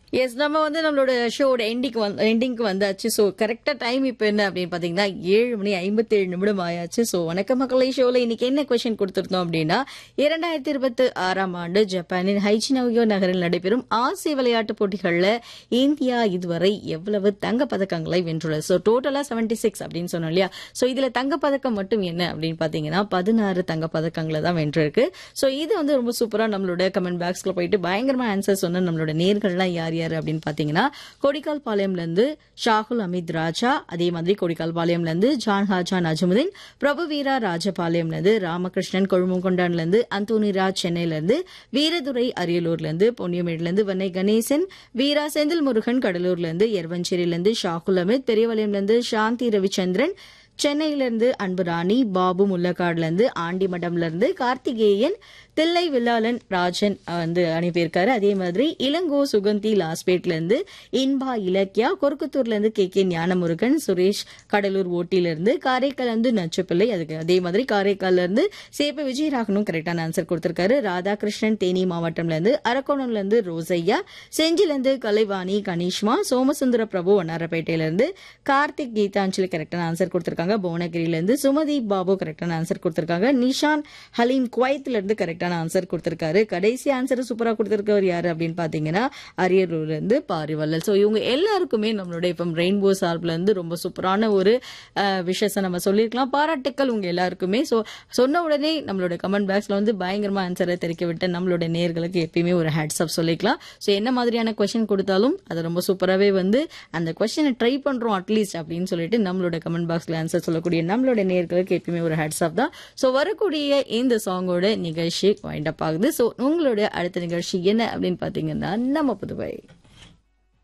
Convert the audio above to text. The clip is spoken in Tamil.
எஸ் நம்ம வந்து நம்மளோட ஷோட எண்டிக்கு வந்து எண்டிங்க்கு வந்தாச்சு ஸோ கரெக்டாக டைம் இப்போ என்ன அப்படின்னு பார்த்தீங்கன்னா ஏழு மணி ஐம்பத்தேழு நிமிடம் ஆயாச்சு ஸோ வணக்க மக்களை ஷோவில் இன்னைக்கு என்ன கொஸ்டின் கொடுத்துருந்தோம் அப்படின்னா இரண்டாயிரத்தி இருபத்தி ஆறாம் ஆண்டு ஜப்பானின் ஹைச்சினோயோ நகரில் நடைபெறும் ஆசிய விளையாட்டுப் போட்டிகளில் இந்தியா இதுவரை எவ்வளவு தங்கப் பதக்கங்களை வென்றுள்ளது ஸோ டோட்டலாக செவன்டி சிக்ஸ் அப்படின்னு சொன்னோம் இல்லையா ஸோ இதில் தங்கப்பதக்கம் மட்டும் என்ன அப்படின்னு பார்த்தீங்கன்னா பதினாறு தங்கப் பதக்கங்களை தான் வென்றிருக்கு ஸோ இது வந்து ரொம்ப சூப்பராக நம்மளோட கமெண்ட் பாக்ஸ்ல போயிட்டு பயங்கரமா ஆன்சர் சொன்ன நம்மளோட நேர்கள்லாம் யார் யார் அப்படின்னு பார்த்தீங்கன்னா கொடிக்கால் பாளையம்ல இருந்து ஷாகுல் அமித் ராஜா அதே மாதிரி கொடிக்கால் பாளையம்ல இருந்து ஜான் ஹாஜான் அஜமுதீன் பிரபு வீரா ராஜபாளையம்ல இருந்து ராமகிருஷ்ணன் கொழுமங்கொண்டான்ல இருந்து அந்தோனிராஜ் சென்னையில இருந்து வீரதுரை அரியலூர்ல இருந்து பொன்னியமேடுல இருந்து வன்னை கணேசன் வீரா செந்தில் முருகன் கடலூர்ல இருந்து எர்வஞ்சேரியில இருந்து ஷாகுல் அமித் பெரியவளையம்ல இருந்து சாந்தி ரவிச்சந்திரன் சென்னையில இருந்து அன்பு ராணி பாபு முல்லக்காடுல இருந்து ஆண்டிமடம்ல இருந்து கார்த்திகேயன் தில்லை வில்லாளன் ராஜன் வந்து அனுப்பியிருக்காரு அதே மாதிரி இளங்கோ சுகந்தி லாஸ்பேட்ல இருந்து இன்பா இலக்கியா கொருக்குத்தூர்ல இருந்து கே கே ஞானமுருகன் சுரேஷ் கடலூர் ஓட்டில இருந்து காரைக்கால் இருந்து நச்சுப்பிள்ளை அதுக்கு அதே மாதிரி காரைக்கால்ல இருந்து சேப்ப விஜயராகனும் கரெக்டான ஆன்சர் கொடுத்திருக்காரு ராதாகிருஷ்ணன் தேனி மாவட்டம்ல இருந்து அரக்கோணம்ல இருந்து ரோசையா செஞ்சில இருந்து கலைவாணி கனிஷ்மா சோமசுந்தர பிரபு வண்ணாரப்பேட்டையில இருந்து கார்த்திக் கீதாஞ்சலி கரெக்டான ஆன்சர் கொடுத்திருக்காங்க புவனகிரியில இருந்து சுமதி பாபு கரெக்டான ஆன்சர் கொடுத்திருக்காங்க நிஷான் ஹலீம் குவைத்ல இருந்து கரெக்டான ஆன்சர் கொடுத்திருக்காரு கடைசி ஆன்சர் சூப்பரா கொடுத்திருக்கவர் யாரு அப்படின்னு பாத்தீங்கன்னா அரியலூர்ல இருந்து பாரிவல்லல் சோ இவங்க எல்லாருக்குமே நம்மளோட இப்போ ரெயின்போ சார்பில் இருந்து ரொம்ப சூப்பரான ஒரு விஷயத்தை நம்ம சொல்லியிருக்கலாம் பாராட்டுக்கள் உங்க எல்லாருக்குமே சோ சொன்ன உடனே நம்மளோட கமெண்ட் பாக்ஸ்ல வந்து பயங்கரமா ஆன்சரை தெரிவிக்க விட்டு நம்மளோட நேர்களுக்கு எப்பயுமே ஒரு ஹேட்ஸ் அப் சொல்லிக்கலாம் ஸோ என்ன மாதிரியான கொஸ்டின் கொடுத்தாலும் அதை ரொம்ப சூப்பராகவே வந்து அந்த கொஸ்டினை ட்ரை பண்றோம் அட்லீஸ்ட் அப்படின்னு சொல்லிட்டு நம்மளோட கமெண்ட் பாக்ஸ்ல ஆன்சர் சொல்லக்கூடிய நம்மளோட நேர்களுக்கு எப்பயுமே ஒரு ஹேட்ஸ் ஆஃப் தான் ஸோ வரக்கூடிய இந்த சாங்கோட நிகழ்ச்சி வைண்ட் அப் ஆகுது ஸோ உங்களோட அடுத்த நிகழ்ச்சி என்ன அப்படின்னு பார்த்தீங்கன்னா நம்ம புதுவை